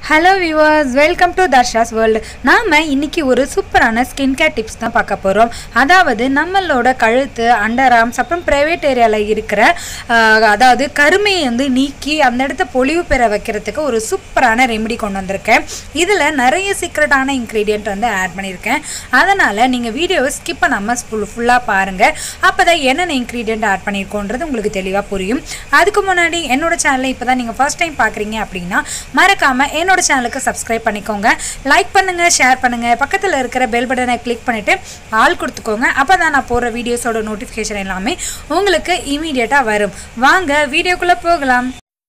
hello viewers welcome to Dharsha's world நாம் இன்னைக்கு ஒரு சூப்பரான ஸ்கின் கேர் டிப்ஸ் தான் பார்க்க போகிறோம் அதாவது நம்மளோட கழுத்து அண்டர் ஆர்ம்ஸ் அப்புறம் ப்ரைவேட் ஏரியாவில் இருக்கிற ஆஹ், அதாவது கருமையை வந்து நீக்கி அந்த இடத்த பொலிவு பெற வைக்கிறதுக்கு ஒரு சூப்பரான ரெமெடி கொண்டு வந்திருக்கேன் இதில் நிறைய சீக்ரெட்டான இன்க்ரீடியன்ட் வந்து ஆட் பண்ணியிருக்கேன் அதனால் நீங்கள் வீடியோவை ஸ்கிப் பண்ணாமல் ஃபுல் ஃபுல்லாக பாருங்கள் அப்போ தான் என்னென்ன இன்க்ரீடியன்ட் ஆட் பண்ணியிருக்கோன்றது உங்களுக்கு தெளிவாக புரியும் அதுக்கு முன்னாடி என்னோட சேனலை இப்போ தான் நீங்கள் ஃபர்ஸ்ட் டைம் பார்க்குறீங்க அப்படின்னா மறக்காமல் என்னோட சேனலுக்கு சப்ஸ்கிரைப் பண்ணிக்கோங்க லைக் பண்ணுங்கள் ஷேர் பண்ணுங்கள் பக்கத்தில் இருக்கிற பெல் பட்டனை கிளிக் பண்ணிவிட்டு ஆள் கொடுத்துக்கோங்க அப்போ தான் நான் போடுற வீடியோஸோட நோட்டிஃபிகேஷன் எல்லாமே உங்களுக்கு இமீடியட்டாக வரும் வாங்க வீடியோக்குள்ளே போகலாம்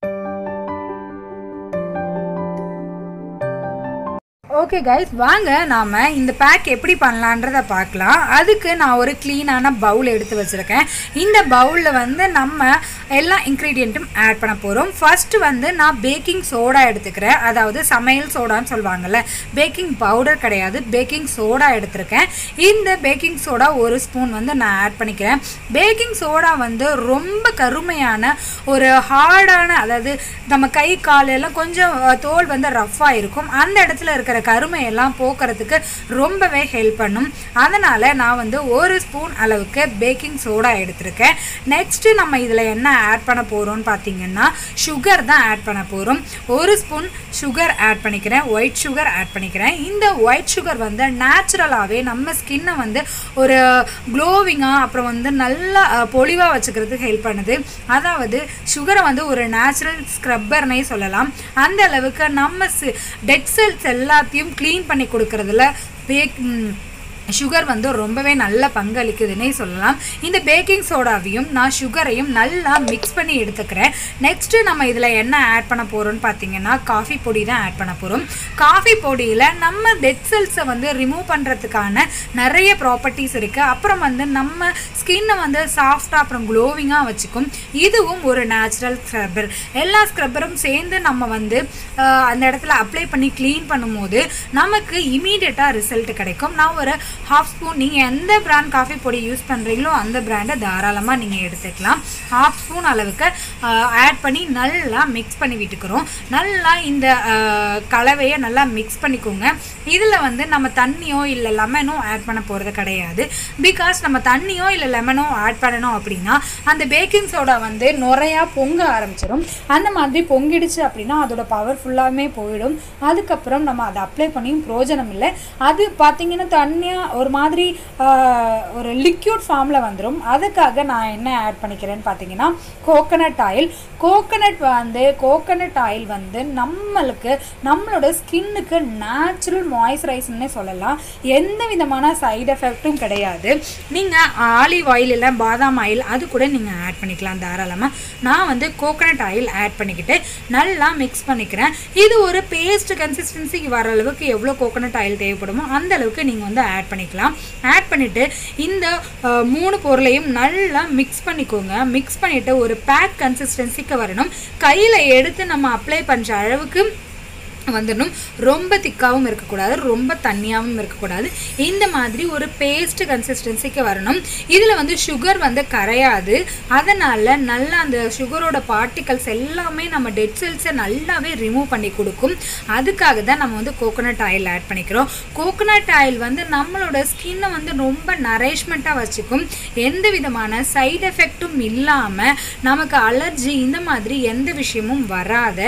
ஓகே கைஸ் வாங்க நாம் இந்த பேக் எப்படி பண்ணலான்றத பார்க்கலாம் அதுக்கு நான் ஒரு க்ளீனான பவுல் எடுத்து வச்சுருக்கேன் இந்த பவுலில் வந்து நம்ம எல்லா இன்க்ரீடியண்ட்டும் ஆட் பண்ண போகிறோம் ஃபர்ஸ்ட் வந்து நான் பேக்கிங் சோடா எடுத்துக்கிறேன் அதாவது சமையல் சோடான்னு சொல்லுவாங்கல்ல பேக்கிங் பவுடர் கிடையாது பேக்கிங் சோடா எடுத்திருக்கேன் இந்த பேக்கிங் சோடா ஒரு ஸ்பூன் வந்து நான் ஆட் பண்ணிக்கிறேன் பேக்கிங் சோடா வந்து ரொம்ப கருமையான ஒரு ஹார்டான அதாவது நம்ம கை கால் எல்லாம் கொஞ்சம் அஹ், தோல் வந்து ரஃப்பாக இருக்கும் அந்த இடத்துல இருக்கிற கருமையெல்லாம் போக்குறதுக்கு ரொம்பவே ஹெல்ப் பண்ணும் அதனால் நான் வந்து ஒரு ஸ்பூன் அளவுக்கு பேக்கிங் சோடா எடுத்திருக்கேன் நெக்ஸ்ட்டு நம்ம இதில் என்ன ஆட் பண்ண போகிறோம்னு பார்த்தீங்கன்னா சுகர் தான் ஆட் பண்ண போகிறோம் ஒரு ஸ்பூன் சுகர் ஆட் பண்ணிக்கிறேன் ஒயிட் சுகர் ஆட் பண்ணிக்கிறேன் இந்த ஒயிட் சுகர் வந்து நேச்சுரலாகவே நம்ம ஸ்கின்னை வந்து ஒரு க்ளோவிங்காக அப்புறம் வந்து நல்லா பொலிவாக வச்சுக்கிறதுக்கு ஹெல்ப் பண்ணுது அதாவது சுகரை வந்து ஒரு நேச்சுரல் ஸ்க்ரப்பர்னே சொல்லலாம் அந்த அளவுக்கு நம்ம டெட் செல்ஸ் எல்லாத்தையும் க்ளீன் பண்ணி கொடுக்கறதுல பேக் சுகர் வந்து ரொம்பவே நல்ல பங்களிக்குதுன்னே சொல்லலாம் இந்த பேக்கிங் சோடாவையும் நான் சுகரையும் நல்லா மிக்ஸ் பண்ணி எடுத்துக்கிறேன் நெக்ஸ்ட்டு நம்ம இதில் என்ன ஆட் பண்ண போகிறோம்னு பார்த்தீங்கன்னா காஃபி பொடி தான் ஆட் பண்ண போகிறோம் காஃபி பொடியில் நம்ம டெட் செல்ஸை வந்து ரிமூவ் பண்ணுறதுக்கான நிறைய ப்ராப்பர்ட்டிஸ் இருக்குது அப்புறம் வந்து நம்ம ஸ்கின்னை வந்து சாஃப்டாக அப்புறம் க்ளோவிங்காக வச்சுக்கும் இதுவும் ஒரு நேச்சுரல் ஸ்க்ரப்பர் எல்லா ஸ்க்ரப்பரும் சேர்ந்து நம்ம வந்து ஆஹ், அந்த இடத்துல அப்ளை பண்ணி க்ளீன் பண்ணும்போது நமக்கு இமீடியட்டாக ரிசல்ட் கிடைக்கும் நான் ஒரு ஹாஃப் ஸ்பூன் நீங்கள் எந்த பிராண்ட் காஃபி பொடி யூஸ் பண்ணுறீங்களோ அந்த பிராண்டை தாராளமாக நீங்கள் எடுத்துக்கலாம் ஹாஃப் ஸ்பூன் அளவுக்கு ஆட் பண்ணி நல்லா மிக்ஸ் பண்ணி விட்டுக்கிறோம் நல்லா இந்த ஆஹ், கலவையை நல்லா மிக்ஸ் பண்ணிக்கோங்க இதில் வந்து நம்ம தண்ணியோ இல்லை லெமனோ ஆட் பண்ண போகிறது கிடையாது பிகாஸ் நம்ம தண்ணியோ இல்லை லெமனோ ஆட் பண்ணணும் அப்படின்னா அந்த பேக்கிங் சோடா வந்து நுறையா பொங்க ஆரம்பிச்சிடும் அந்த மாதிரி பொங்கிடுச்சு அப்படின்னா அதோட பவர் ஃபுல்லாமே போயிடும் அதுக்கப்புறம் நம்ம அதை அப்ளை பண்ணியும் பிரயோஜனம் இல்லை அது பார்த்தீங்கன்னா தண்ணியாக ஒரு மாதிரி ஆஹ், ஒரு லிக்யூட் ஃபார்மில் வந்துடும் அதுக்காக நான் என்ன ஆட் பண்ணிக்கிறேன்னு பார்த்தீங்கன்னா கோகனட் ஆயில் கோகனட் வந்து கோகனட் ஆயில் வந்து நம்மளுக்கு நம்மளோட ஸ்கின்னுக்கு நேச்சுரல் மாய்ஸ்சரைசர்னே சொல்லலாம் எந்த விதமான சைடு எஃபெக்ட்டும் கிடையாது நீங்கள் ஆலிவ் ஆயில் இல்லை பாதாம் ஆயில் அது கூட நீங்கள் ஆட் பண்ணிக்கலாம் தாராளமாக நான் வந்து கோகனட் ஆயில் ஆட் பண்ணிக்கிட்டு நல்லா மிக்ஸ் பண்ணிக்கிறேன் இது ஒரு பேஸ்ட் கன்சிஸ்டன்சிக்கு வர அளவுக்கு எவ்வளோ கோகனட் ஆயில் தேவைப்படுமோ அந்த அளவுக்கு நீங்கள் வந்து ஆட் பண்ணிக்கலாம் ஆட் பண்ணிவிட்டு இந்த அஹ், மூணு பொருளையும் நல்லா மிக்ஸ் பண்ணிக்கோங்க மிக்ஸ் பண்ணிவிட்டு ஒரு பேக் கன்சிஸ்டன்சிக்கு வரணும் கையில் எடுத்து நம்ம அப்ளை பண்ணுற அளவுக்கு வந்துடணும் ரொம்ப திக்காகவும் இருக்கக்கூடாது ரொம்ப தண்ணியாகவும் இருக்கக்கூடாது இந்த மாதிரி ஒரு பேஸ்ட் கன்சிஸ்டன்சிக்கு வரணும் இதில் வந்து சுகர் வந்து கரையாது அதனால் நல்லா அந்த சுகரோட பார்ட்டிகல்ஸ் எல்லாமே நம்ம டெட் செல்ஸை நல்லாவே ரிமூவ் பண்ணி கொடுக்கும் அதுக்காக தான் நம்ம வந்து கோகோனட் ஆயில் ஆட் பண்ணிக்கிறோம் கோகோனட் ஆயில் வந்து நம்மளோட ஸ்கின்னை வந்து ரொம்ப நரேஷ்மெண்ட்டாக வச்சுக்கும் எந்த விதமான சைடு எஃபெக்ட்டும் இல்லாமல் நமக்கு அலர்ஜி இந்த மாதிரி எந்த விஷயமும் வராத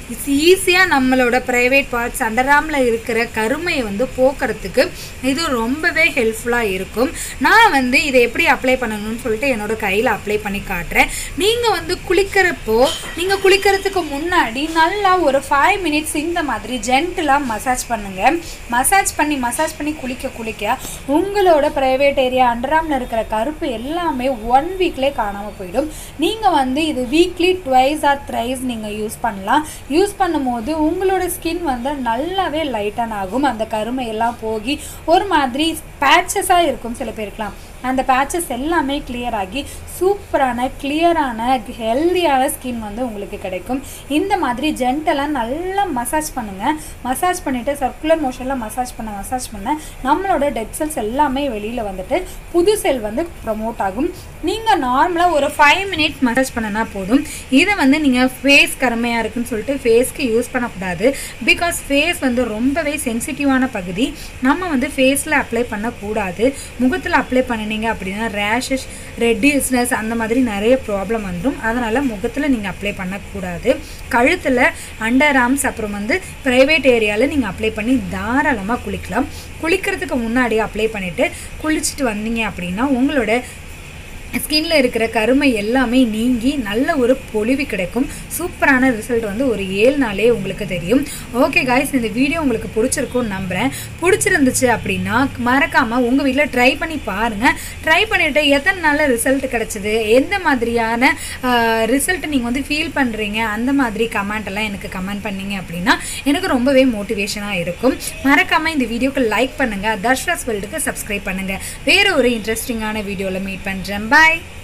ஈஸியாக நம்மளோட ப்ரைவேட் பார்ட்ஸ் அண்டராமில் இருக்கிற கருமையை வந்து போக்குறதுக்கு இது ரொம்பவே ஹெல்ப்ஃபுல்லாக இருக்கும் நான் வந்து இதை எப்படி அப்ளை பண்ணணும்னு சொல்லிட்டு என்னோட கையில் அப்ளை பண்ணி காட்டுறேன் நீங்கள் வந்து குளிக்கிறப்போ நீங்கள் குளிக்கிறதுக்கு முன்னாடி நல்லா ஒரு ஃபைவ் மினிட்ஸ் இந்த மாதிரி ஜென்டிலாக மசாஜ் பண்ணுங்கள் மசாஜ் பண்ணி மசாஜ் பண்ணி குளிக்க குளிக்க உங்களோட ப்ரைவேட் ஏரியா அண்டராமில் இருக்கிற கருப்பு எல்லாமே ஒன் வீக்லேயே காணாமல் போயிடும் நீங்கள் வந்து இது வீக்லி ட்வைஸ் ஆர் த்ரைஸ் நீங்கள் யூஸ் பண்ணலாம் யூஸ் பண்ணும்போது உங்களோட ஸ்கின் வந்து நல்லாவே லைட்டன் ஆகும் அந்த கருமை எல்லாம் போகி ஒரு மாதிரி பேச்சஸாக இருக்கும் சில பேருக்குலாம் அந்த பேச்சஸ் எல்லாமே கிளியர் ஆகி சூப்பரான கிளியரான ஹெல்தியான ஸ்கின் வந்து உங்களுக்கு கிடைக்கும் இந்த மாதிரி ஜென்டலாக நல்லா மசாஜ் பண்ணுங்கள் மசாஜ் பண்ணிவிட்டு சர்க்குலர் மோஷனில் மசாஜ் பண்ண மசாஜ் பண்ண நம்மளோட டெட் செல்ஸ் எல்லாமே வெளியில் வந்துட்டு புது செல் வந்து ப்ரொமோட் ஆகும் நீங்கள் நார்மலாக ஒரு ஃபைவ் மினிட் மசாஜ் பண்ணினா போதும் இதை வந்து நீங்கள் ஃபேஸ் கருமையாக இருக்குன்னு சொல்லிட்டு ஃபேஸ்க்கு யூஸ் பண்ணக்கூடாது பிகாஸ் ஃபேஸ் வந்து ரொம்பவே சென்சிட்டிவான பகுதி நம்ம வந்து ஃபேஸில் அப்ளை பண்ணக்கூடாது முகத்தில் அப்ளை பண்ணினீங்க அப்படின்னா ரேஷஸ் ரெட்டிஸ்னஸ் அந்த மாதிரி நிறைய ப்ராப்ளம் வந்துடும் அதனால் முகத்தில் நீங்கள் அப்ளை பண்ணக்கூடாது கழுத்தில் அண்டர் ஆர்ம்ஸ் அப்புறம் வந்து ப்ரைவேட் ஏரியாவில் நீங்கள் அப்ளை பண்ணி தாராளமாக குளிக்கலாம் குளிக்கிறதுக்கு முன்னாடி அப்ளை பண்ணிவிட்டு குளிச்சுட்டு வந்தீங்க அப்படின்னா உங்களோட ஸ்கின்ல இருக்கிற கருமை எல்லாமே நீங்கி நல்ல ஒரு பொலிவு கிடைக்கும் சூப்பரான ரிசல்ட் வந்து ஒரு ஏழு நாளே உங்களுக்கு தெரியும் ஓகே காய்ஸ் இந்த வீடியோ உங்களுக்கு பிடிச்சிருக்கும்னு நம்புகிறேன் பிடிச்சிருந்துச்சு அப்படின்னா மறக்காமல் உங்கள் வீட்டில் ட்ரை பண்ணி பாருங்கள் ட்ரை பண்ணிவிட்டு எத்தனை நாளில் ரிசல்ட் கிடச்சிது எந்த மாதிரியான ரிசல்ட் நீங்கள் வந்து ஃபீல் பண்ணுறீங்க அந்த மாதிரி கமெண்ட் எல்லாம் எனக்கு கமெண்ட் பண்ணீங்க அப்படின்னா எனக்கு ரொம்பவே மோட்டிவேஷனாக இருக்கும் மறக்காமல் இந்த வீடியோக்கு லைக் பண்ணுங்கள் தர்ஷாஸ் வேர்ல்டுக்கு சப்ஸ்கிரைப் பண்ணுங்கள் வேறு ஒரு இன்ட்ரெஸ்டிங்கான வீடியோவில் மீட் பண்ணுறேன் பாய்